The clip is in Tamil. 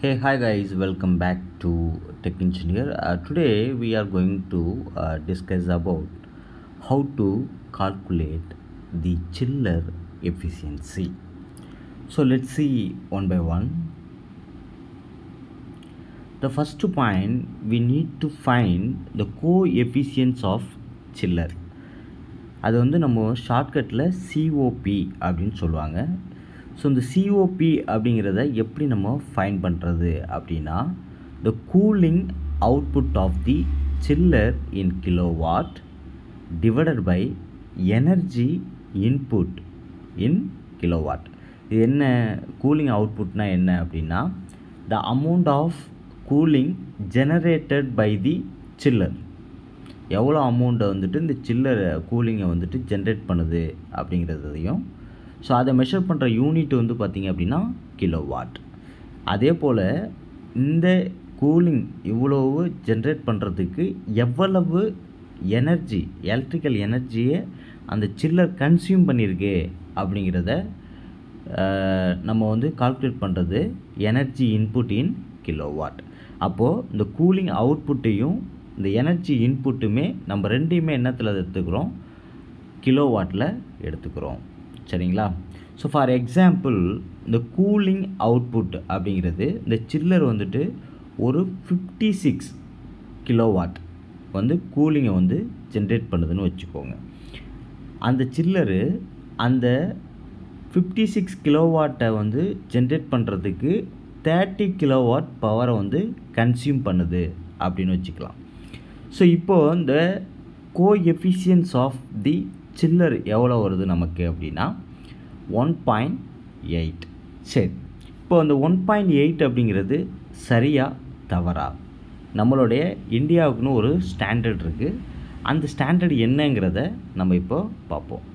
Hey, hi guys, welcome back to Tech Engineer. Uh, today we are going to uh, discuss about how to calculate the chiller efficiency. So let's see one by one. The first point we need to find the coefficients of chiller. அது வந்து நம்ம ஷார்ட்கட்டில் சிஓபி அப்படின்னு சொல்லுவாங்க ஸோ இந்த சிஓபி அப்படிங்கிறத எப்படி நம்ம ஃபைன் பண்ணுறது அப்படின்னா the cooling output of the chiller in kilowatt divided by energy input in kilowatt இது என்ன கூலிங் அவுட்புட்னா என்ன அப்படின்னா the amount of cooling generated by the chiller எவ்வளோ அமௌண்ட்டை வந்துட்டு இந்த சில்லர் கூலிங்கை வந்துட்டு ஜென்ரேட் பண்ணுது அப்படிங்கிறதையும் ஸோ அதை மெஷர் பண்ணுற யூனிட் வந்து பார்த்திங்க அப்படின்னா கிலோ வாட் அதே போல் இந்த கூலிங் இவ்வளவு ஜென்ரேட் பண்ணுறதுக்கு எவ்வளவு எனர்ஜி எலக்ட்ரிக்கல் எனர்ஜியை அந்த சில்லர் கன்சியூம் பண்ணியிருக்கு அப்படிங்கிறத அஹ், நம்ம வந்து கால்குலேட் பண்ணுறது energy input in kilowatt அப்போது இந்த கூலிங் அவுட்புட்டையும் இந்த எனர்ஜி இன்புட்டுமே நம்ம ரெண்டையுமே என்னத்தில் எடுத்துக்கிறோம் கிலோ வாட்டில் எடுத்துக்கிறோம் சரிங்களா ஸோ ஃபார் எக்ஸாம்பிள் இந்த கூலிங் அவுட்புட் அப்படிங்கிறது இந்த சில்லர் வந்துட்டு ஒரு ஃபிஃப்டி சிக்ஸ் கிலோவாட் வந்து கூலிங்கை வந்து ஜென்ரேட் பண்ணுதுன்னு வச்சுக்கோங்க அந்த சில்லரு அந்த ஃபிஃப்டி சிக்ஸ் கிலோவாட்டை வந்து ஜென்ரேட் பண்ணுறதுக்கு தேர்ட்டி கிலோவாட் பவரை வந்து கன்சியூம் பண்ணுது அப்படின்னு வச்சுக்கலாம் ஸோ இப்போது இந்த coefficient of the chiller எவ்வளோ வருது நமக்கு அப்படின்னா ஒன் பாயிண்ட் எயிட் சரி இப்போ அந்த ஒன் பாயிண்ட் எயிட் அப்படிங்கிறது சரியா தவறா நம்மளுடைய இந்தியாவுக்குன்னு ஒரு ஸ்டாண்டர்ட் இருக்குது அந்த ஸ்டாண்டர்ட் என்னங்கிறத நம்ம இப்போ பார்ப்போம்